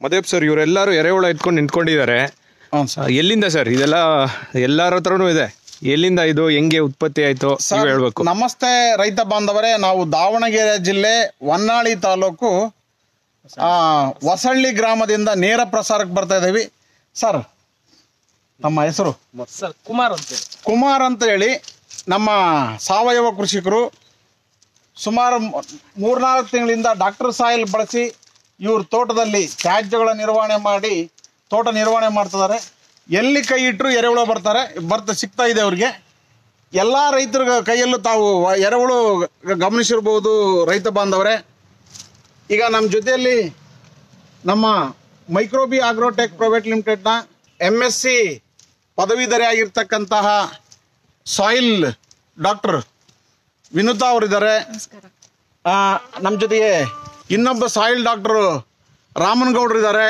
ಮದೇಪ್ sir ಇವರೆಲ್ಲರೂ ಎರೆಹುಳ ಎತ್ಕೊಂಡು ನಿಂತ್ಕೊಂಡಿದ್ದಾರೆ ಹ್ಞೂ ಸರ್ ಆ, ಎಲ್ಲಿಂದ ಸರ್ ಇದೆಲ್ಲ ಎಲ್ಲರ ಹತ್ರನೂ ಇದೆ ಎಲ್ಲಿಂದ ಇದು ಹೆಂಗೆ ಉತ್ಪತ್ತಿ ಆಯ್ತು ನೀವು ಹೇಳ್ಬೇಕು ನಮಸ್ತೆ ರೈತ ಬಾಂಧವರೇ ನಾವು ದಾವಣಗೆರೆ ಜಿಲ್ಲೆ ಹೊನ್ನಾಳಿ ತಾಲೂಕು ಆ, ಹೊಸಳ್ಳಿ ಗ್ರಾಮದಿಂದ ನೇರ ಪ್ರಸಾರಕ್ಕೆ ಬರ್ತಾ ಇದ್ದೀವಿ ಸರ್ ನಮ್ಮ ಹೆಸರು ಸರ್ ಕುಮಾರ್ ಅಂತ ಹೇಳಿ. ಕುಮಾರ್ ಅಂತ ಹೇಳಿ ನಮ್ಮ ಸಾವಯವ ಕೃಷಿಕರು ಸುಮಾರು ಮೂ- ಮೂರ್ನಾಲ್ಕು ತಿಂಗಳಿಂದ ಡಾಕ್ಟರ್ ಸಾಯಿಲ್ ಬಳಸಿ ಇವ್ರ ತೋಟದಲ್ಲಿ ತ್ಯಾಜ್ಯಗಳ ನಿರ್ವಹಣೆ ಮಾಡಿ ತೋಟ ನಿರ್ವಹಣೆ ಮಾಡ್ತಿದ್ದಾರೆ ಎಲ್ಲಿ ಕೈ ಇಟ್ಟರು ಎರೆಹುಳ ಬರ್ತಾರೆ ಬರ್ತಾ ಸಿಗ್ತಾ ಇದೆ ಅವ್ರಿಗೆ ಎಲ್ಲ ರೈತರ ಕೈಯಲ್ಲೂ ತಾವು ವ- ಎರೆಹುಳು ಗ- ಗಮನಿಸಿರ್ಬೋದು ರೈತ ಬಾಂಧವರೇ ಈಗ ನಮ್ಮ ಜೊತೆಯಲ್ಲಿ ನಮ್ಮ ಮೈಕ್ರೋಬಿ ಆಗ್ರೋಟೆಕ್ ಪ್ರೈವೇಟ್ ಲಿಮಿಟೆಡ್ನ ಎಮ್ ಎಸ್ ಸಿ ಪದವೀಧರೆ ಆಗಿರ್ತಕ್ಕಂತಹ ಸಾಯಿಲ್ ಡಾಕ್ಟರ್ ವಿನುತಾ ಅವರಿದ್ದಾರೆ ನಮ್ಮ ಜೊತೆಗೆ ಇನ್ನೊಬ್ಬ ಸಾಯಿಲ್ ಡಾಕ್ಟರ್ ರಾಮನಗೌಡರು ಇದ್ದಾರೆ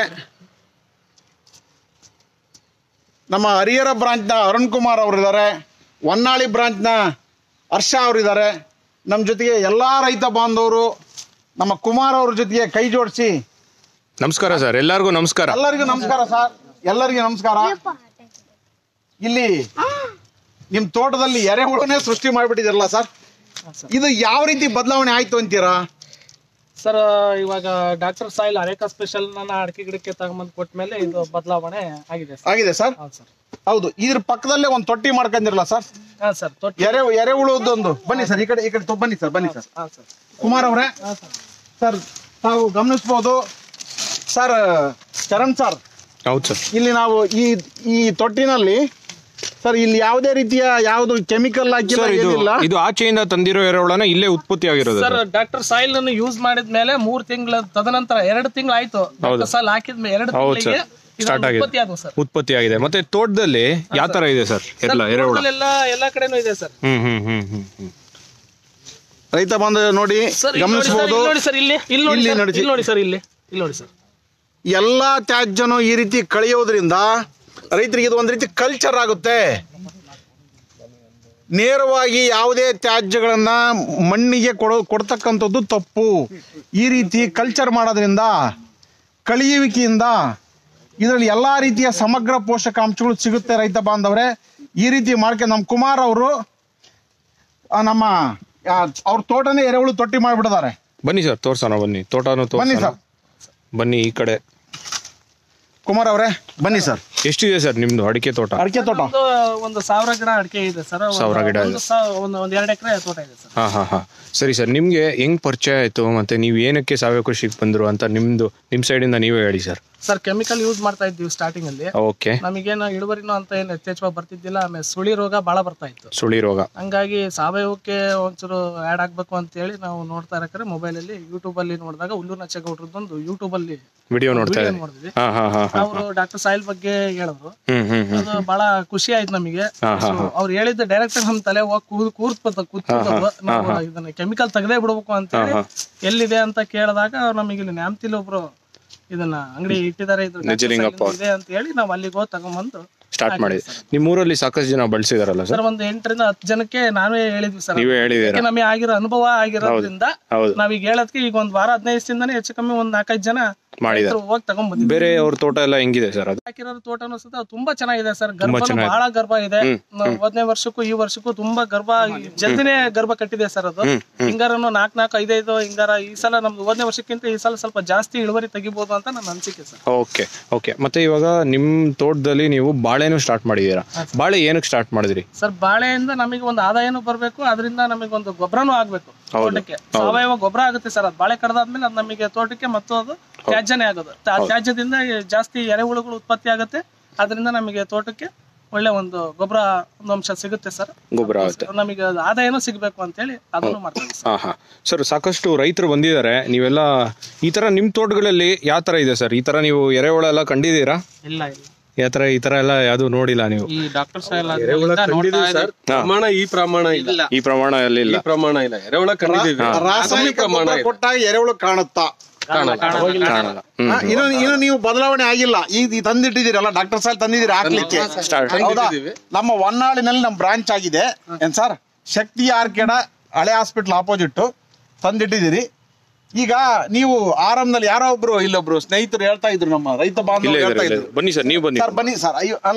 ನಮ್ಮ ಹರಿಹರ ಬ್ರಾಂಚ್ನ ಅರುಣ್ ಕುಮಾರ್ ಅವರಿದ್ದಾರೆ ಹೊನ್ನಾಳಿ ಬ್ರಾಂಚ್ನ ಹರ್ಷ ಅವರಿದ್ದಾರೆ ನಮ್ಮ ಜೊತೆಗೆ ಎಲ್ಲ ರೈತ ಬಾಂಧವರು ನಮ್ಮ ಕುಮಾರ್ ಅವ್ರ ಜೊತೆಗೆ ಕೈ ಜೋಡಿಸಿ ನಮಸ್ಕಾರ ಸರ್ ಎಲ್ಲರಿಗೂ ನಮಸ್ಕಾರ ಎಲ್ಲರಿಗೂ ನಮಸ್ಕಾರ ಸರ್ ಎಲ್ಲರಿಗೂ ನಮಸ್ಕಾರ ಇಲ್ಲಿ ನಿಮ್ ತೋಟದಲ್ಲಿ ಎರೆಹುಳನೇ ಸೃಷ್ಟಿ ಮಾಡಿಬಿಟ್ಟಿದಿರಲ್ಲ ಸರ್ ಇದು ಯಾವ ರೀತಿ ಬದಲಾವಣೆ ಆಯ್ತು ಅಂತೀರಾ ಸರ್ ಇವಾಗ ಡಾಕ್ಟರ್ ಸಾಯಿಲ್ ಅರೇಕಾ ಸ್ಪೆಷಲ್ ನನ್ನ ಅಡಿಕೆ ಗಿಡಕ್ಕೆ ತಗೊಂಬಂದು ಕೊಟ್ಮೇಲೆ ಇದು ಬದಲಾವಣೆ ಆಗಿದೆ ಸರ್ ಆಗಿದೆ ಸರ್ ಹೌದು ಸರ್ ಹೌದು ಇದ್ರ ಪಕ್ಕದಲ್ಲೇ ಒಂದು ತೊಟ್ಟಿ ಮಾಡ್ಕೊಂಡಿರಲ್ಲ ಸರ್ ಹಾ ಸರ್ ತೊಟ್ಟಿ ಎರೆ ಎರೆಹುಳದೊಂದು ಬನ್ನಿ ಸರ್ ಈ ಕಡೆ ಈ ಕಡೆ ತೊ- ಬನ್ನಿ ಸರ್ ಬನ್ನಿ ಸರ್ ಹಾ ಸರ್ ಕುಮಾರ್ ಅವರೇ ಹಾ ಸರ್ ಸರ್ ತಾವು ಗಮನಿಸ್ಬೋದು ಸರ್ ಚರಣ್ ಸರ್ ಹೌದು ಸರ್ ಇಲ್ಲಿ ನಾವು ಈ ಈ ತೊಟ್ಟಿನಲ್ಲಿ ಸರ್ ಇಲ್ಲಿ ಯಾವುದೇ ರೀತಿಯ ಯಾವುದು ಕೆಮಿಕಲ್ ಹಾಕಿಲ್ಲ ಸರ್ ಇದು ಏನಿಲ್ಲ ಇದು ಆಚೆಯಿಂದ ತಂದಿರೋ ಎರೆಹುಳನ ಇಲ್ಲೇ ಉತ್ಪತ್ತಿ ಆಗಿರೋದು ಸರ್ ಡಾಕ್ಟರ್ ಸಾಯಿಲ್ ಅನ್ನು ಯೂಸ್ ಮಾಡಿದ್ಮೇಲೆ ಮೂರ್ ತಿಂಗಳ ತದನಂತರ ಎರಡು ತಿಂಗಳು ಆಯ್ತು ಡಾಕ್ಟರ್ ಸಾಯಿಲ್ ಹಾಕಿದ್ಮೇಲೆ ಎರಡು ಹೌದು ತಿಂಗಳಿಗೆ ಸರ್. Start ಆಗಿದೆ. ಉತ್ಪತ್ತಿ ಆದವು ಸರ್ ಉತ್ಪತ್ತಿ ಆಗಿದೆ ಮತ್ತೆ ತೋಟದಲ್ಲಿ ಯಾವ ತರ ಇದೆ ಸರ್ ಎಲ್ಲ ಎರೆಹುಳ ಎಲ್ಲ ಎಲ್ಲಾ ಕಡೆನೂ ಇದೆ ಸರ್ ಹ್ಮ್ ಹ್ಮ್ ಹ್ಮ್ ಹ್ಮ್ ಹ್ಮ್ ರೈತ ಬಾಂಧವ ನೋಡಿ ಸರ್ ಇಲ್ಲಿ ನೋಡಿ ಸರ್ ಗಮನಿಸಬಹುದು ಇಲ್ಲಿ ನೋಡಿ ಸರ್ ಇಲ್ಲಿ ಇಲ್ಲಿ ನೋಡಿ ಇಲ್ಲಿ ಸರ್ ನೋಡಿ. ಇಲ್ಲಿ ನೋಡಿ ಸರ್ ಇಲ್ಲಿ ಇಲ್ಲಿ ನೋಡಿ ಸರ್ ಎಲ್ಲಾ ತ್ಯಾಜ್ಯನು ಈ ರೀತಿ ಕಳೆಯೋದ್ರಿಂದ ರೈತರಿಗೆ ಇದು ಒಂದು ರೀತಿ ಕಲ್ಚರ್ ಆಗುತ್ತೆ ನೇರವಾಗಿ ಯಾವುದೇ ತ್ಯಾಜ್ಯಗಳನ್ನ ಮಣ್ಣಿಗೆ ಕೊಡೋ ಕೊಡ್ತಕ್ಕಂಥದ್ದು ತಪ್ಪು ಈ ರೀತಿ ಕಲ್ಚರ್ ಮಾಡೋದ್ರಿಂದ ಕಳಿಯುವಿಕೆಯಿಂದ ಇದರಲ್ಲಿ ಎಲ್ಲಾ ರೀತಿಯ ಸಮಗ್ರ ಪೋಷಕಾಂಶಗಳು ಸಿಗುತ್ತೆ ರೈತ ಬಾಂಧವರೇ ಈ ರೀತಿ ಮಾಡ್ಕೊಂಡು ನಮ್ಮ ಕುಮಾರ್ ಅವರು ಆ, ನಮ್ಮ ಆ, ಅವ್ರ ತೋಟನೇ ಎರೆಹುಳು ತೊಟ್ಟಿ ಮಾಡಿಬಿಟ್ಟಿದ್ದಾರೆ ಬನ್ನಿ ಸರ್ ತೋರ್ಸೋಣ ಬನ್ನಿ ತೋಟನು ಬನ್ನಿ ತೋರ್ಸೋಣ ಸರ್ ಬನ್ನಿ ಈ ಕಡೆ ಕುಮಾರ್ ಅವರೇ ಬನ್ನಿ ಸರ್ ಎಷ್ಟಿದೆ ಸರ್ ನಿಮ್ದು ಅಡಿಕೆ ತೋಟ ಅಡಿಕೆ ತೋಟ ಒಂದು ಒಂದು ಸಾವಿರ ಗಿಡ ಅಡಿಕೆ ಇದೆ ಸರ್ ಒಂದು- ಸಾವಿರ ಗಿಡ ಒಂದು ಸಾ- ಒಂದು ಒಂದು ಎರಡು ಎಕರೆ ತೋಟ ಇದೆ ಸರ್ ಹಾ ಹಾ ಹಾ ಸರಿ ಸರ್ ನಿಮ್ಗೆ ಹೆಂಗ್ ಪರಿಚಯ ಆಯ್ತು ಮತ್ತೆ ನೀವು ಏನಕ್ಕೆ ಸಾವಯವ ಕೃಷಿಗೆ ಬಂದ್ರು ಅಂತ ನಿಮ್ದು ನಿಮ್ ಸೈಡ್ ಇಂದ ನೀವೇ ಹೇಳಿ ಸರ್ ಸರ್ ಕೆಮಿಕಲ್ ಯೂಸ್ ಮಾಡ್ತಾ ಇದ್ವಿ ಸ್ಟಾರ್ಟಿಂಗ್ ಅಲ್ಲಿ ಓಕೆ ನಮಗೇನು ಇಳುವರಿನೂ ಅಂತ ಏನು ಯಥೇಚ್ಛವಾಗಿ ಬರ್ತಿದ್ದಿಲ್ಲ ಆಮೇಲೆ ಸುಳಿ ರೋಗ ಬಹಳ ಬರ್ತಾ ಇತ್ತು ಸುಳಿ ರೋಗ ಹಂಗಾಗಿ ಸಾವಯವಕ್ಕೆ ಒಂಚೂರು ಆ್ಯಡ್ ಆಗ್ಬೇಕು ಅಂತ ಹೇಳಿ ನಾವು ನೋಡ್ತಾ ಇರಕ್ರೆ ಮೊಬೈಲ್ ಅಲ್ಲಿ ಯೂಟ್ಯೂಬ್ ಅಲ್ಲಿ ನೋಡಿದಾಗ ಹುಲ್ಲು ನಚ್ಚಗೌಡ್ರದ್ದೊಂದು ಯೂಟ್ಯೂಬ್ ಅಲ್ಲಿ ವಿಡಿಯೋ ನೋಡ್ತಾ ವಿಡಿಯೋ ಇದ್ದೀನಿ ನೋಡಿದ್ವಿ ಹಾ ಹಾ ಹಾ ಹಾ ಅವರು ಡಾಕ್ಟರ್ ಸಾಯಿಲ್ ಬಗ್ಗೆ ಹೇಳಿದ್ರು ಹ್ಮ್ ಹ್ಮ್ ಹ್ಮ್ ಅದು ಬಹಳ ಖುಷಿ ಆಯ್ತು ನಮಗೆ ಹಾ, ಹಾ, ಅವ್ರು ಹೇಳಿದ್ದು ಡೈರೆಕ್ಟ್ ನಮ್ ತಲೆ ಹೋಗಿ ಕೂದ್ ಕೂರ್ತ್ ಬರ್ತ ಕೂತ್ಬಿಟ್ಟದ್ದು ನಾವು ಇದನ್ನ ಕೆಮಿಕಲ್ ತೆಗೆದೇ ಬಿಡ್ಬೇಕು ಅಂತ ಹೇಳಿ ಎಲ್ಲಿದೆ ಅಂತ ಕೇಳಿದಾಗ ನಮಗೆ ಇಲ್ಲಿ ನ್ಯಾಮ್ತಿಲಿ ಒಬ್ರು ಇದನ್ನ ಅಂಗಡಿ ಇಟ್ಟಿದ್ದಾರೆ ಇದ್ರ Dr. ನಿಜಲಿಂಗಪ್ಪ. Sail ಇದೆ ಅಂತ ಹೇಳಿ ನಾವು ಅಲ್ಲಿಗೆ ಹೋಗಿ ತಗೊಂಬಂದು ಸ್ಟಾರ್ಟ್ ಮಾಡಿ ನಿಮ್ ಊರಲ್ಲಿ ಸಾಕಷ್ಟು ಜನ ಬಳಸಿದಾರಲ್ಲ ಸರ್ ಸರ್ ಒಂದು ಎಂಟರಿಂದ ಹತ್ತು ಜನಕ್ಕೆ ನಾವೇ ಹೇಳಿದ್ವಿ ಸರ್ ನೀವೇ ಹೇಳಿದೀರಾ ಯಾಕೆ ನಮಗೆ ಆಗಿರೋ ಅನುಭವ ಆಗಿರೋದ್ರಿಂದ ಹೌದು ನಾವೀಗ ಹೇಳೋದಕ್ಕೆ ಈಗ ಒಂದ್ ವಾರ ಹದಿನೈದು ದಿವಸದಿಂದಾನೇ ಹೆಚ್ಚು ಕಮ್ಮಿ ಒಂದ್ ನಾಲ್ಕೈದು ಜನ ಮಾಡಿದ್ದಾರೆ ರೈತರು ಹೋಗಿ ತಗೊಂಡ್ಬಂದಿದ್ವಿ ಬೇರೆ ಅವ್ರ ತೋಟ ಎಲ್ಲ ಹೆಂಗಿದೆ ಸರ್ ಅದು ಹಾಕಿರೋ ತೋಟನೂ ಸಹ ತುಂಬಾ ಚೆನ್ನಾಗಿದೆ ಸರ್ ಗರ್ಭ ಬಹಳ ಗರ್ಭ ಇದೆ ನಾವು ಹೋದನೇ ವರ್ಷಕ್ಕೂ ಈ ವರ್ಷಕ್ಕೂ ತುಂಬಾ ಗರ್ಭ ಜಲ್ದಿನೇ ಗರ್ಭ ಕಟ್ಟಿದೆ ಸರ್ ಅದು ಹಿಂಗಾರನು ನಾಲ್ಕ್ ನಾಲ್ಕು ಐದೈದು ಹಿಂಗಾರ ಈ ಸಲ ನಮ್ದು ಹೋದನೇ ವರ್ಷಕ್ಕಿಂತ ಈ ಸಲ ಸ್ವಲ್ಪ ಜಾಸ್ತಿ ಇಳುವರಿ ತೆಗಿಬಹುದು ಅಂತ ನನ್ನ ಅನಿಸಿಕೆ ಸರ್ ಓಕೆ ಓಕೆ ಮತ್ತೆ ಇವಾಗ ನಿಮ್ ತೋಟದಲ್ಲಿ ನೀವು ಬಾಳೆನೂ ಸ್ಟಾರ್ಟ್ ಮಾಡಿದೀರಾ ಬಾಳೆ ಏನಕ್ಕೆ ಸ್ಟಾರ್ಟ್ ಮಾಡಿದ್ರಿ ಸರ್ ಬಾಳೆಯಿಂದ ನಮಗೆ ಒಂದು ಆದಾಯನೂ ಬರಬೇಕು ಅದರಿಂದ ನಮಗೆ ಒಂದು ಗೊಬ್ಬರನೂ ಆಗ್ಬೇಕು ತೋಟಕ್ಕೆ ಸಾವಯವ ಗೊಬ್ಬರ ಆಗುತ್ತೆ ಸರ್ ಅದು ಬಾಳೆ ಕಡ್ದಾದ್ಮೇಲೆ ಅದು ನಮಗೆ ತೋಟಕ್ಕೆ ಮತ್ತು ಅದು ತ್ಯಾಜ್ಯನೇ ಆಗೋದು ತ್ಯಾ- ತ್ಯಾಜ್ಯದಿಂದ ಜಾಸ್ತಿ ಎರೆಹುಳುಗಳು ಉತ್ಪತ್ತಿ ಆಗುತ್ತೆ ಅದರಿಂದ ನಮಗೆ ತೋಟಕ್ಕೆ ಒಳ್ಳೆ ಒಂದು ಗೊಬ್ಬರ ಒಂದು ಅಂಶ ಸಿಗುತ್ತೆ ಸರ್ ಗೊಬ್ಬರ ಆಗುತ್ತೆ ನಮಗೆ ಅದು ಆದಾಯನೂ ಸಿಗ್ಬೇಕು ಅಂತೇಳಿ ಅದನ್ನು ಮಾಡ್ತೀವಿ ಸರ್ ಹಾ ಹಾ ಸರ್ ಸಾಕಷ್ಟು ರೈತರು ಬಂದಿದ್ದಾರೆ ನೀವೆಲ್ಲ ಈ ತರ ನಿಮ್ ತೋಟಗಳಲ್ಲಿ ಯಾವ ತರ ಇದೆ ಸರ್ ಈ ತರ ನೀವು ಎರೆಹುಳ ಎಲ್ಲ ಕಂಡಿದ್ದೀರಾ ಇಲ್ಲ ಇಲ್ಲ ಯಾವ ತರ ಈ ತರ ಎಲ್ಲ ಯಾವ್ದು ನೋಡಿಲ್ಲ ನೀವು ಈ ಡಾಕ್ಟರ್ ಸಾಯಿಲ್ ಪ್ರಮಾಣ ಈ ಪ್ರಮಾಣ ಇಲ್ಲ ಈ ಪ್ರಮಾಣ ಅಲ್ಲಿ ಇಲ್ಲ ಈ ಪ್ರಮಾಣ ಇಲ್ಲ ಎರೆಹುಳ ಕಂಡಿದ್ದೀವಿ ರಾಸಾಯನಿಕ ಗೊಬ್ಬರ ಕೊಟ್ಟಾಗ ಎರೆಹುಳು ಕಾಣುತ್ತಾ ಕಾಣಲ್ಲ ಹ್ಮ್ ಆ, ಇನ್ನು ಇನ್ನು ನೀವು ಬದಲಾವಣೆ ಆಗಿಲ್ಲ ಈಗ ಈ ತಂದಿಟ್ಟಿದ್ದೀರಲ್ಲ ಡಾಕ್ಟರ್ ಸಾಲ್ ತಂದಿದ್ದೀರಿ ಹಾಕ್ಲಿಕ್ಕೆ ಹೌದಾ ನಮ್ಮ ಹೊನ್ನಾಳಿನಲ್ಲಿ ನಮ್ಮ ಬ್ರಾಂಚ್ ಆಗಿದೆ ಏನ್ ಸರ್ ಶಕ್ತಿ ಆರ್ಕೆಡ ಹಳೆ ಹಾಸ್ಪಿಟಲ್ ಆಪೋಸಿಟ್ ತಂದಿಟ್ಟಿದ್ದೀರಿ ಈಗ ನೀವು ಆರಂಭದಲ್ಲಿ ಯಾರೋ ಒಬ್ರು ಇಲ್ಲೊಬ್ರು ಸ್ನೇಹಿತರು ಹೇಳ್ತಾ ಇದ್ರು ನಮ್ಮ ರೈತ ಇಲ್ಲೇ ಬಾಂಧವರು ಇದ್ದಾರೆ, ಹೇಳ್ತಾ ಇಲ್ಲೇ ಇದ್ರು ಇದ್ದಾರೆ. ಬನ್ನಿ ಸರ್ ನೀವು ಬನ್ನಿ ಸರ್ ಬನ್ನಿ ಸರ್ ಅಯ್ಯೋ ಅಲ್ಲ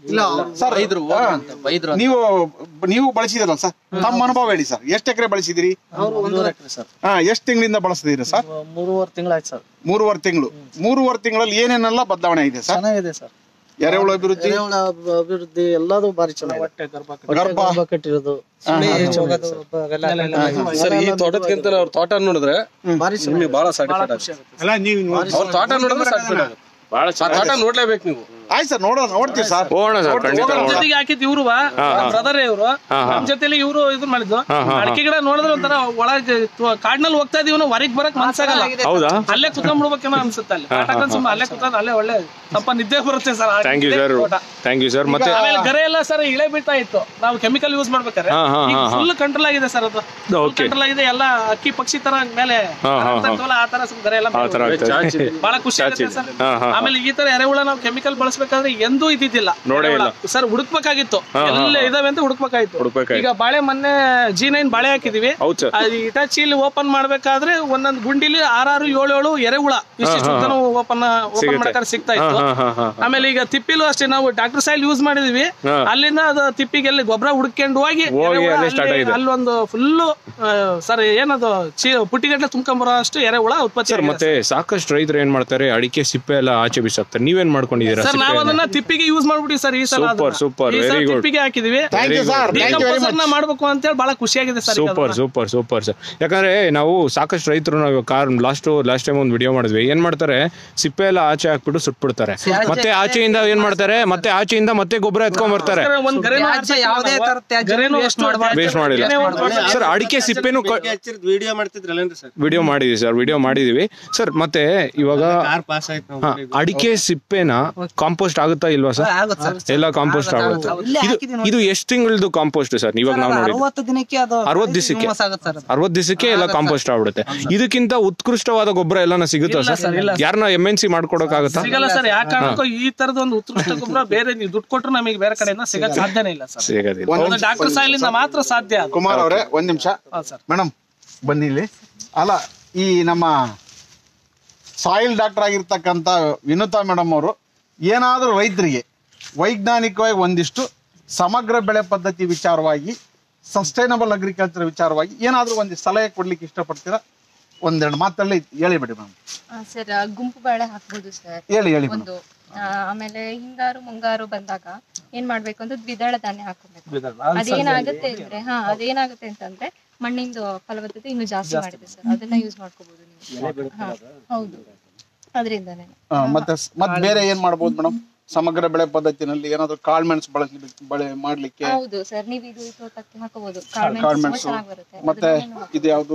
ಸರ್ ಹಾ. ನೀವು ನೀವು ಬಳಸಿದಿರಲ್ಲ ಸರ್ ತಮ್ಮ ಅನುಭವ ಹೇಳಿ ಸರ್ ಎಷ್ಟು ಎಕರೆ ಬಳಸಿದಿರಿ ಒಂದೂವರೆ ಎಕರೆ ಸರ್ ಹಾ ಎಷ್ಟು ತಿಂಗಳಿಂದ ಬಳಸಿದಿರಿ ಸರ್ ಮೂರುವರೆ ತಿಂಗಳಾಯ್ತು ಸರ್ ಮೂರುವರೆ ತಿಂಗಳು ಮೂರುವರೆ ತಿಂಗಳಲ್ಲಿ ಏನೇನೆಲ್ಲ ಬದಲಾವಣೆ ಇದೆ ಸರ್ ಚೆನ್ನಾಗಿದೆ ಸರ್ ಎರೆಹುಳು ಅಭಿವೃದ್ಧಿ ಎರೆಹುಳ ಅಬ್- ಅಭಿವೃದ್ಧಿ ಎಲ್ಲದೂ ಬಾರಿ ಚೆನ್ನಾಗಿದೆ ಹೊಟ್ಟೆ ಗರ್ಭ ಗರ್ಭ ಗರ್ಭ ಕಟ್ಟಿರೋದು ಸುಳಿ ಹೋಗೋದು, ಅವೆಲ್ಲ ಸರ್ ಈ ತೋಟದಕ್ಕಿಂತ ಅವ್ರ ತೋಟ ನೋಡಿದ್ರೆ ಬಾರಿ ಚೆನ್ನಾಗಿದೆ. ನಿಮ್ಗೆ ಬಹಳ ಸ್ಯಾಟಿಸ್ಫೈಡ್ ಆಗುತ್ತೆ ಅಲ್ಲ ನೀವು ಅವ್ರ ತೋಟ ನೋಡಿದ್ರೆ ಸ್ಯಾಟಿಸ್ಫೈಡ್ ಆಗುತ್ತೆ ಬಹಳ ಆ ತೋಟ ನೋಡ್ಲೇಬೇಕು ನೀವು ಆಯ್ತು ಸರ್ ನೋಡೋಣ ನೋಡ್ತೀವಿ ಸರ್ ಹೋಗೋಣ ಸರ್ ಖಂಡಿತ ನಮ್ ಹೋಗೋಣ. ಜೊತೆಗೆ ಹಾಕಿದ್ ಇವ್ರು ಬ್ರದರ್ ಇವ್ರು ನಮ್ ಜೊತೆಲಿ ಇವ್ರು ಇದು ಮಾಡಿದ್ದು ಅಡಿಕೆ ಗಿಡ ನೋಡಿದ್ರೆ ಒಂಥರ ಒಳಗೆ ತು- ಕಾಡ್ನಲ್ಲಿ ಹೋಗ್ತಾ ಇದೀವಿ ಹೊರಗ್ ಬರಕ್ ಮನ್ಸಾಗಲ್ಲ ಹೌದಾ ಅಲ್ಲೇ ಕುತ್ಕೊಂಡ್ಬಿಡ್ಬೇಕೇನೋ ಅನ್ಸುತ್ತೆ ಅಲ್ಲಿ ಕಾಟಕನ್ ಸುಮ್ಮ ಅಲ್ಲೇ ಕುತ್ಕೊಂಡು ಅಲ್ಲೇ ಒಳ್ಳೆ ಸ್ವಲ್ಪ ನಿದ್ದೆ ಬರುತ್ತೆ sir thank you sir thank you sir ಮತ್ತೆ ಆಮೇಲೆ ಗರೆ ಎಲ್ಲ ಸರ್ ಇಳೆ ಬೀಳ್ತಾ ಇತ್ತು ನಾವು ಕೆಮಿಕಲ್ ಯೂಸ್ ಮಾಡ್ಬೇಕಾದ್ರೆ ಹಾ, ಹಾ, ಹಾ, ಹಾ. ಫುಲ್ ಕಂಟ್ರೋಲ್ ಆಗಿದೆ ಸರ್ ಅದು Okay. ಕಂಟ್ರೋಲ್ ಆಗಿದೆ ಎಲ್ಲ ಅಕ್ಕಿ ಪಕ್ಷಿ ತರ ಮೇಲೆ ಹಾ, ಹಾ, ಆಗ್ತಾವಲ್ಲ, ಆ ತರ ಸ್ವಲ್ಪ ಗರೆ ಎಲ್ಲ ಆ ಥರ ಮೇಲೆ ಆಗ್ತದೆ ಬಹಳ ಖುಷಿ ಆಗುತ್ತೆ ಸರ್ ಹಾ, ಹಾ, ಹಾ. ಆಮೇಲೆ ಈ ತರ ಎರೆಹುಳ ನಾವು ಕೆಮಿಕಲ್ ಬಳಸಬೇಕಾದ್ರೆ ಎಂದೂ ಇದ್ದಿದ್ದಿಲ್ಲ ನೋಡೇ ಇಲ್ಲ. ಎರೆಹುಳ. ಸರ್ ಹುಡುಕ್ಬೇಕಾಗಿತ್ತು ಎಲ್ಲ ಇದಾವೆ ಅಂತ ಹುಡುಕ್ಬೇಕಾಗಿತ್ತು ಹುಡುಕ್ಬೇಕಾಗಿತ್ತು. ಈಗ ಬಾಳೆ ಮೊನ್ನೆ ಜಿ ನೈನ್ ಬಾಳೆ ಹಾಕಿದೀವಿ ಹೌದು ಸರ್ ಅದು ಇಟಾಚಿಲಿ ಓಪನ್ ಮಾಡ್ಬೇಕಾದ್ರೆ ಒಂದೊಂದು ಗುಂಡಿಲಿ ಆರಾರು ಏಳು ಏಳು ಎರೆಹುಳ ಇಷ್ಟಿಷ್ಟು ಓಪನ್ ಓಪನ್ ಮಾಡ್ಬೇಕಾದ್ರೆ ಸಿಗ್ತಾ ಇತ್ತು ಹಾ ಹಾ ಹಾ ಆಮೇಲೆ ಈಗ ತಿಪ್ಪಿಲು ಅಷ್ಟೇ ನಾವು ಡಾಕ್ಟರ್ ಸಾಯಿಲ್ ಯೂಸ್ ಮಾಡಿದೀವಿ ಹಾ. ಅಲ್ಲಿಂದ ಅದು ತಿಪ್ಪಿಗೆ ಎಲ್ಲಿ ಗೊಬ್ಬರ ಹುಡ್ಕೊಂಡು ಹೋಗಿ ಹೋಗಿ ಎರೆಹುಳ ಅಲ್ಲೇ start ಅಲ್ಲಿ- ಆಗಿದೆ. ಅಲ್ಲೊಂದು ಫುಲ್ಲು ಸರ್ ಏನದು ಚೀ ಪುಟ್ಟಿಗಟ್ಟಲೆ ತುಂಬ್ಕೊಂಬರೋ ಅಷ್ಟು ಎರೆಹುಳ ಉತ್ಪತ್ತಿ ಸರ್ ಆಗಿದೆ ಮತ್ತೆ ಸಾಕಷ್ಟು ರೈತರು ಏನ್ ಮಾಡ್ತಾರೆ ಅಡಿಕೆ ಸಿಪ್ಪೆ ಎಲ್ಲ ಆಚೆ ಬಿಸಾಕ್ತಾರೆ ನೀವೇನ್ ಮಾಡ್ಕೊಂಡಿದ್ದೀರಾ ಸರ್ ನಾವು ಅದನ್ನ ತಿಪ್ಪಿಗೆ ಯೂಸ್ ಮಾಡ್ಬಿಟ್ಟಿವಿ ಸರ್ ಈ ಸಲ Super, ಅದನ್ನ. super, ಈ ಸಲ very good. ತಿಪ್ಪಿಗೆ ಹಾಕಿದೀವಿ thank you sir thank you very ಡಿಕಂಪೋಸರ್ನ ಮಾಡ್ಬೇಕು ಅಂತ ಹೇಳಿ ಬಹಳ ಖುಷಿಯಾಗಿದೆ ಸರ್ ಈಗ ಸೂಪರ್ ಅದನ್ನ. ಸೂಪರ್ ಸೂಪರ್ ಸರ್ ಯಾಕಂದ್ರೆ ನಾವು ಸಾಕಷ್ಟು ರೈತರು ನಾವು ಕಾರ್ ಲಾಸ್ಟ್ ಲಾಸ್ಟ್ ಟೈಮ್ ಒಂದು ವಿಡಿಯೋ ಮಾಡಿದ್ವಿ ಏನ್ ಮಾಡ್ತಾರೆ ಸಿಪ್ಪೆ ಎಲ್ಲ ಆಚೆ ಹಾಕ್ಬಿಟ್ಟು ಸುಟ್ಬಿಡ್ತಾರೆ ಮತ್ತೆ ಆಚೆಯಿಂದ ಏನ್ ಮಾಡ್ತಾರೆ ಮತ್ತೆ ಆಚೆಯಿಂದ ಮತ್ತೆ ಗೊಬ್ಬರ ಎತ್ಕೊಂಡ್ ಬರ್ತಾರೆ ಸರ್, ಒಂದ್ ಗರೆನೂ ತ್ಯಾಜ್ಯ ಹಾಕ್ತಿಲ್ಲ ಯಾವುದೇ ನಾವು. ತರ ತ್ಯಾಜ್ಯ ಗರೆನೂ waste ಅಷ್ಟು ಮಾಡ್ಬಾರ್ದು. ವೇಸ್ಟ್ ಮಾಡಿಲ್ಲ ಏನೇ ಒಂದ್ ಮಾಡ್ತಾರೆ. ಸರ್ ಅಡಿಕೆ ಸಿಪ್ಪೆನು ವಿಡಿಯೋ ಮಾಡ್ತಿದ್ರಲ್ಲೇನ್ರಿ ಸರ್ ವಿಡಿಯೋ ಮಾಡಿದೀವಿ ಸರ್ ವಿಡಿಯೋ ಮಾಡಿದೀವಿ ಸರ್ ಮತ್ತೆ ಇವಾಗ ಕಾರ್ ಪಾಸ್ ಆಯ್ತು ನಾವು ಹಾ, ಅಡಿಕೆ ಸಿಪ್ಪೆನ ಕಾಂಪೋಸ್ಟ್ ಆಗುತ್ತಾ ಇಲ್ವಾ ಸರ್ ಆಗುತ್ತೆ ಸರ್ ಎಲ್ಲ ಕಾಂಪೋಸ್ಟ್ ಆಗುತ್ತೆ ಇಲ್ಲೇ ಇದು ಹಾಕಿದೀನಿ ಇದು ಎಷ್ಟು ತಿಂಗಳದು ಕಾಂಪೋಸ್ಟ್ ಸರ್ ಇವಾಗ ನಾವು ನೋಡಿದ್ವಿ ಅರವತ್ತು ದಿನಕ್ಕೆ ಅದು ಅರವತ್ತು ದಿವಸಕ್ಕೆ ಹುಮ್ಮಸ್ ಆಗುತ್ತೆ ಸರ್ ಅದು. ಅರವತ್ತು ದಿವಸಕ್ಕೆ ಎಲ್ಲ ಕಾಂಪೋಸ್ಟ್ ಆಗ್ಬಿಡುತ್ತೆ ಇದಕ್ಕಿಂತ ಉತ್ಕೃಷ್ಟವಾದ ಗೊಬ್ಬರ ಎಲ್ಲಾನ ಸಿಗುತ್ತಾ ಇಲ್ಲ ಸರ್ ಸರ್, ಇಲ್ಲ ಯಾರನ್ನ ಎಮ್ ಎನ್ ಸಿ ಮಾಡ್ಕೊಡಕ್ಕಾಗತ್ತಾ ಸಿಗಲ್ಲ ಸರ್ ಯಾವ ಕಾರಣಕ್ಕೂ ಈ ತರದ ಒಂದು ಉತ್ಕೃಷ್ಟ ಗೊಬ್ಬರ ಬೇರೆ ನೀವು ದುಡ್ಡು ಕೊಟ್ಟರು ನಮಗೆ ಬೇರೆ ಕಡೆಯಿಂದ ಸಿಗಕ್ ಸಾಧ್ಯನೇ ಇಲ್ಲ ಸರ್ ಸಿಗೋದಿಲ್ಲ ಅದು ಡಾಕ್ಟರ್ ಸಾಯಿಲಿಂದ ಮಾತ್ರ ಸಾಧ್ಯ ಅದು ಕುಮಾರ್ ಅವರೇ ಒಂದ್ ನಿಮಿಷ ಹೌದು ಸರ್ ಮೇಡಮ್ ಬನ್ನಿ ಇಲ್ಲಿ ಅಲ್ಲ ಈ ನಮ್ಮ ಸಾಯಿಲ್ ಡಾಕ್ಟರ್ ಆಗಿರ್ತಕ್ಕಂಥ ವಿನುತಾ ಮೇಡಮ್ ಅವರು ಏನಾದರೂ ರೈತರಿಗೆ ವೈಜ್ಞಾನಿಕವಾಗಿ ಒಂದಿಷ್ಟು ಸಮಗ್ರ ಬೆಳೆ ಪದ್ಧತಿ ವಿಚಾರವಾಗಿ ಸಸ್ಟೈನಬಲ್ ಅಗ್ರಿಕಲ್ಚರ್ ವಿಚಾರವಾಗಿ ಏನಾದರೂ ಒಂದಿಷ್ಟು ಸಲಹೆ ಕೊಡ್ಲಿಕ್ಕೆ ಇಷ್ಟಪಡ್ತೀರಾ ಒಂದೆರಡು ಮಾತಲ್ಲಿ ಹೇಳಿಬಿಡಿ ಮೇಡಮ್ ಸರ್ ಗುಂಪು ಬಾಳೆ ಹಾಕ್ಬೋದು ಸರ್ ಹೇಳಿ ಹೇಳಿ ಮೇಡಮ್ ಒಂದು ಆ, ಆಮೇಲೆ ಹಿಂಗಾರು ಮುಂಗಾರು ಬಂದಾಗ ಏನ್ ಮಾಡ್ಬೇಕು ಅಂದ್ರೆ ದ್ವಿದಳ ಧಾನ್ಯ ಹಾಕೋಬೇಕು ಅದೇನಾಗುತ್ತೆ ಅಂದ್ರೆ ಹಾ ಅದೇನಾಗುತ್ತೆ ಅಂತಂದ್ರೆ ಮಣ್ಣಿಂದು ಫಲವತ್ತತೆ ಇನ್ನು ಜಾಸ್ತಿ ಮಾಡಿದೆ ಸರ್ ಅದನ್ನ ಯೂಸ್ ಮಾಡ್ಕೋಬಹುದು ನೀವು ಹಾ, ಹೌದು ಅದರಿಂದಾನೆ ಆ, ಮತ್ತೆ ಸ್- ಮತ್ತೆ ಬೇರೆ ಏನ್ ಮಾಡ್ಬೋದು ಮೇಡಮ್ ಸಮಗ್ರ ಬೆಳೆ ಪದ್ಧತಿನಲ್ಲಿ ಏನಾದರೂ ಕಾಳ್ಮೆಣಸು ಬಳಸಿ ಬೆಳೆ ಮಾಡ್ಲಿಕ್ಕೆ ಹೌದು ಸರ್ ನೀವು ಇದು ತೋಟಕ್ಕೆ ಹಾಕೋಬಹುದು ಕಾಳು ಕಾಳ್ಮೆಣಸು ಚೆನ್ನಾಗಿ ಬರುತ್ತೆ ಮತ್ತೆ ಇದು ಯಾವುದು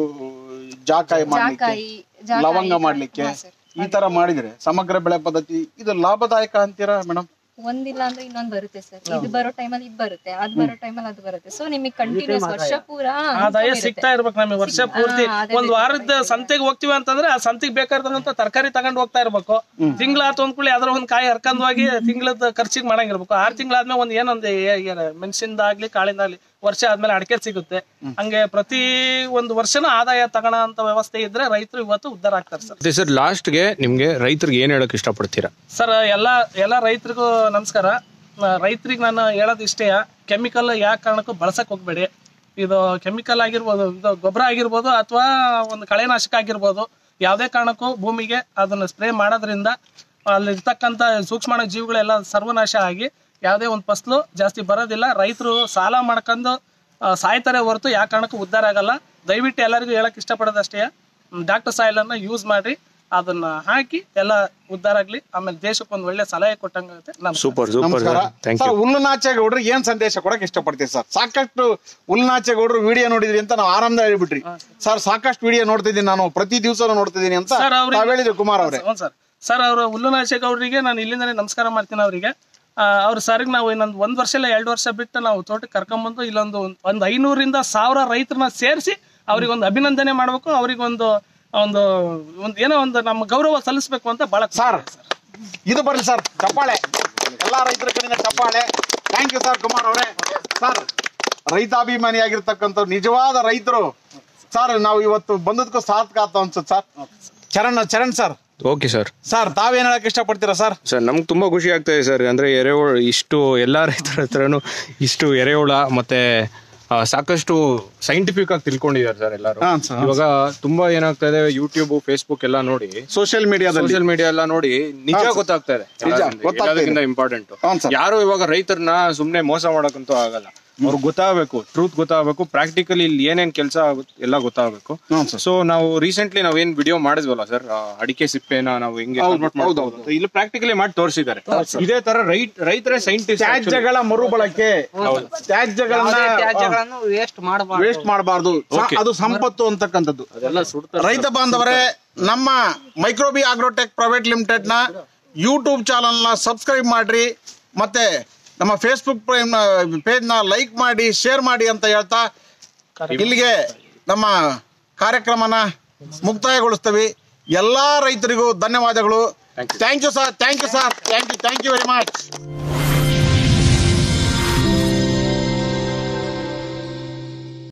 ಜಾಕಾಯಿ ಮಾಡ್ಲಿಕ್ಕೆ ಜಾಕಾಯಿ ಜಾಕಾಯಿ, ಲವಂಗ ಮಾಡ್ಲಿಕ್ಕೆ ಹಾ, ಸರ್. ಈ ತರ ಮಾಡಿದ್ರೆ ಸಮಗ್ರ ಬೆಳೆ ಪದ್ಧತಿ ಇದು ಲಾಭದಾಯಕ ಅಂತೀರಾ ಮೇಡಮ್ ಒಂದಿಲ್ಲ ಅಂದ್ರೆ ಇನ್ನೊಂದ್ ಬರುತ್ತೆ ಸರ್ ಇದು ಬರೋ ಟೈಮಲ್ಲಿ ಇದು ಬರುತ್ತೆ ಅದ್ ಬರೋ ಟೈಮಲ್ಲಿ ಅದು ಬರುತ್ತೆ ಸೊ ನಿಮಗೆ ಕಂಟಿನ್ಯೂಸ್ ವರ್ಷ ಪೂರ ಆದಾಯ ಸಿಗ್ತಾ ಇರ್ಬೇಕು ನಮಗೆ ವರ್ಷ ಪೂರ್ತಿ ಹಾ, ಅದೇ ಒಂದ್ ವಾರದ ಸಂತೆಗೆ ಹೋಗ್ತಿವಿ ಅಂತಂದ್ರೆ ಆ ಸಂತೆಗೆ ಬೇಕಾದಂತ ತರಕಾರಿ ತಗೊಂಡ್ ಹೋಗ್ತಾ ಇರ್ಬೇಕು ತಿಂಗಳ ಆತು ಅಂದ್ಕೂಡ್ಲೆ ಅದ್ರ ಒಂದ್ ಕಾಯಿ ಹರ್ಕೊಂಡ್ ಹೋಗಿ ತಿಂಗಳದ ಖರ್ಚಿಗೆ ಮಾಡಂಗಿರ್ಬೇಕು ಆರ್ ತಿಂಗಳಾದ್ಮೇಲೆ ಒಂದ್ ಏನೊಂದ್ ಮೆಣಸಿಂದಾಗ್ಲಿ ಕಾಳಿಂದಾಗ್ಲಿ ವರ್ಷ ಆದ್ಮೇಲೆ ಅಡಿಕೆ ಸಿಗುತ್ತೆ ಹಂಗೆ ಪ್ರತಿ ಒಂದು ವರ್ಷನೂ ಆದಾಯ ತಗೋಣ ಅಂತ ವ್ಯವಸ್ಥೆ ಇದ್ರೆ ರೈತರು ಇವತ್ತು ಉದ್ಧಾರ ಆಗ್ತಾರೆ ಸರ್ ಮತ್ತೆ ಸರ್ ಲಾಸ್ಟ್ಗೆ ನಿಮ್ಗೆ ರೈತರಿಗೆ ಏನ್ ಹೇಳಕ್ ಇಷ್ಟಪಡ್ತೀರಾ ಸರ್ ಎಲ್ಲ ಎಲ್ಲ ರೈತರಿಗೂ ನಮಸ್ಕಾರ ರೈತರಿಗೆ ನಾನು ಹೇಳೋದು ಇಷ್ಟೇ ಕೆಮಿಕಲ್ ಯಾವ ಕಾರಣಕ್ಕೂ ಬಳಸಕ್ ಹೋಗ್ಬೇಡಿ ಇದು ಕೆಮಿಕಲ್ ಆಗಿರ್ಬೋದು ಇದು ಗೊಬ್ಬರ ಆಗಿರ್ಬೋದು ಅಥವಾ ಒಂದು ಕಳೆನಾಶಕ ಆಗಿರ್ಬೋದು ಯಾವುದೇ ಕಾರಣಕ್ಕೂ ಭೂಮಿಗೆ ಅದನ್ನು ಸ್ಪ್ರೇ ಮಾಡೋದ್ರಿಂದ ಅಲ್ಲಿರ್ತಕ್ಕಂಥ ಸೂಕ್ಷ್ಮಾಣು ಜೀವಿಗಳೆಲ್ಲ ಸರ್ವನಾಶ ಆಗಿ ಯಾವುದೇ ಒಂದು ಫಸಲು ಜಾಸ್ತಿ ಬರೋದಿಲ್ಲ ರೈತರು ಸಾಲ ಮಾಡ್ಕೊಂಡು ಆ, ಸಾಯ್ತಾರೆ ಹೊರತು ಯಾವ ಕಾರಣಕ್ಕೂ ಉದ್ಧಾರ ಆಗಲ್ಲ ದಯವಿಟ್ಟು ಎಲ್ಲರಿಗೂ ಹೇಳಕ್ ಇಷ್ಟಪಡೋದಷ್ಟೇ ಡಾಕ್ಟರ್ ಸಾಯಿಲನ್ನು ಯೂಸ್ ಮಾಡಿ ಅದನ್ನ ಹಾಕಿ ಎಲ್ಲ ಉದ್ಧಾರ ಆಗ್ಲಿ ಆಮೇಲೆ ದೇಶಕ್ಕೆ ಒಂದು ಒಳ್ಳೆ ಸಲಹೆ ಕೊಟ್ಟಂಗಾಗುತ್ತೆ ನಮಸ್ಕಾರ ಸೂಪರ್ ಸೂಪರ್ ನಮಸ್ಕಾರ ಸರ್ ಥ್ಯಾಂಕ್ ಸರ್ ಯು ಹುಲ್ಲುನಾಚೇಗೌಡ್ರು ಏನ್ ಸಂದೇಶ ಕೊಡಕ್ ಇಷ್ಟಪಡ್ತೀವಿ ಸರ್ ಸಾಕಷ್ಟು ಹುಲ್ಲುನಾಚೇಗೌಡ್ರು ವಿಡಿಯೋ ನೋಡಿದ್ರಿ ಅಂತ ನಾವು ಆರಾಮದ ಹೇಳ್ಬಿಟ್ರಿ ಸರ್ ಸಾಕಷ್ಟು ವಿಡಿಯೋ ನೋಡ್ತಿದ್ದೀನಿ ನಾನು ಪ್ರತಿ ದಿವಸ ನೋಡ್ತಿದ್ದೀನಿ ಅಂತ ಸರ್, ಅವ್ರಿಗೆ- ತಾವ್ ಹೇಳಿದ್ರಿ ಕುಮಾರ್ ಅವರೇ ಹ್ಞೂ ಸರ್ ಸರ್ ಅವರು ಹುಲ್ಲುನಾಶಕ ಅವರಿಗೆ ನಾನು ಇಲ್ಲಿಂದನೇ ನಮಸ್ಕಾರ ಮಾಡ್ತೀನಿ ಅವರಿಗೆ ಅವ್ರ ಸರ್ಗೆ ನಾವು ಇನ್ನೊಂದು ಒಂದ್ ವರ್ಷ ಇಲ್ಲ ಎರಡು ವರ್ಷ ಬಿಟ್ಟು ನಾವು ತೋಟಕ್ಕೆ ಕರ್ಕೊಂಬಂದು ಇಲ್ಲೊಂದು ಒಂದು ಐನೂರಿಂದ ಸಾವಿರ ರೈತರನ್ನ ಸೇರಿಸಿ ಅವ್ರಿಗೆ ಒಂದು ಅಭಿನಂದನೆ ಮಾಡ್ಬೇಕು ಅವ್ರಿಗೊಂದು ಒಂದು ಒಂದು ಏನೋ ಒಂದು ನಮ್ಮ ಗೌರವ ಸಲ್ಲಿಸ್ಬೇಕು ಅಂತ ಬಹಳ ಖುಷಿ ಸರ್ ಇದೆ ಸರ್. ಇದು ಬರ್ಲಿ ಸರ್ ಚಪ್ಪಾಳೆ ಎಲ್ಲಾ ರೈತರ ಕಡೆಯಿಂದ ಚಪ್ಪಾಳೆ ಥ್ಯಾಂಕ್ ಯು ಸರ್ ಕುಮಾರ್ ಅವರೇ ಸರ್ ರೈತಾಭಿಮಾನಿ ಆಗಿರ್ತಕ್ಕಂಥ ನಿಜವಾದ ರೈತರು ಸರ್ ನಾವು ಇವತ್ತು ಬಂದದಕ್ಕೂ ಸಾರ್ಥಕ ಆತ ಅನ್ಸುತ್ತೆ sir Charan Charan sir okay sir sir ತಾವೇನ್ ಹೇಳಕ್ ಇಷ್ಟಪಡ್ತೀರಾ ಸರ್ ಸರ್ ನಮ್ಗೆ ತುಂಬಾ ಖುಷಿ ಆಗ್ತಾ ಇದೆ ಸರ್ ಅಂದ್ರೆ ಎರೆಹುಳ ಇಷ್ಟು ಎಲ್ಲಾ ರೈತರ ಹತ್ರನು ಇಷ್ಟು ಎರೆಹುಳ ಮತ್ತೆ ಆ, ಸಾಕಷ್ಟು ಸೈಂಟಿಫಿಕ್ ಆಗಿ ತಿಳ್ಕೊಂಡಿದ್ದಾರೆ ಸರ್ ಎಲ್ಲರೂ ಹಾಂ ಸರ್ ಇವಾಗ ತುಂಬಾ ಏನಾಗ್ತಾ ಇದೆ ಯೂಟ್ಯೂಬ್ ಫೇಸ್ಬುಕ್ ಎಲ್ಲ ನೋಡಿ ಸೋಷಿಯಲ್ ಮೀಡಿಯಾದಲ್ಲಿ ಸೋಷಿಯಲ್ ಮೀಡಿಯಾ ಎಲ್ಲ ನೋಡಿ ನಿಜ ಗೊತ್ತಾಗ್ತಾ ಇದೆ ಗೊತ್ತಾಗ್ತಾ ಇದೆ. ಇಂಪಾರ್ಟೆಂಟ್ ಹಾಂ ಸರ್. ಯಾರು ಇವಾಗ ರೈತರನ್ನ ಸುಮ್ನೆ ಮೋಸ ಮಾಡಕ್ಕಂತೂ ಆಗಲ್ಲ ಅವ್ರಿಗೆ ಗೊತ್ತಾಗಬೇಕು ಟ್ರೂತ್ ಗೊತ್ತಾಗಬೇಕು ಪ್ರಾಕ್ಟಿಕಲಿ ಇಲ್ಲಿ ಏನೇನ್ ಕೆಲಸ ಎಲ್ಲ ಗೊತ್ತಾಗಬೇಕು ಹ್ಞೂ ಸರ್ ಸೊ ನಾವು ರೀಸೆಂಟ್ಲಿ ನಾವೇನ್ ವಿಡಿಯೋ ಮಾಡಿದ್ವಲ್ಲ ಸರ್ ಅಡಿಕೆ ಸಿಪ್ಪೆನ ನಾವು ಹೆಂಗೆ convert ಮಾಡ್ಬೋದು ಅಂತ ಇಲ್ಲಿ ಪ್ರಾಕ್ಟಿಕಲಿ ಮಾಡಿ ತೋರಿಸಿದ್ದಾರೆ ಇದೇ ತರ ರೈಟ್ ರೈತರೇ ಸೈಂಟಿಸ್ಟ್ ತ್ಯಾಜ್ಯಗಳ ಮರುಬಳಕೆ ತ್ಯಾಜ್ಯಗಳನ್ನ ತ್ಯಾಜ್ಯಗಳನ್ನು ವೇಸ್ಟ್ ಮಾಡಬಾರ್ದು ವೇಸ್ಟ್ ಮಾಡಬಾರ್ದು ಅದು ಸಂಪತ್ತು ಅಂತಕ್ಕಂಥದ್ದು ರೈತ ಬಾಂಧವರೇ ನಮ್ಮ ಮೈಕ್ರೋಬಿ ಆಗ್ರೋಟೆಕ್ ಪ್ರೈವೇಟ್ ಲಿಮಿಟೆಡ್ ನ ಯೂಟ್ಯೂಬ್ ಚಾನಲ್ ನ ಸಬ್ಸ್ಕ್ರೈಬ್ ಮಾಡ್ರಿ ಮತ್ತೆ ನಮ್ಮ ಫೇಸ್ಬುಕ್ ಪೇಜ್ ನ ಲೈಕ್ ಮಾಡಿ ಶೇರ್ ಮಾಡಿ ಅಂತ ಹೇಳ್ತಾ ಇಲ್ಲಿಗೆ ನಮ್ಮ ಕಾರ್ಯಕ್ರಮನ ಮುಕ್ತಾಯಗೊಳಿಸ್ತೇವೆ ಎಲ್ಲಾ ರೈತರಿಗೂ ಧನ್ಯವಾದಗಳು thank you sir thank you sir thank you thank you very much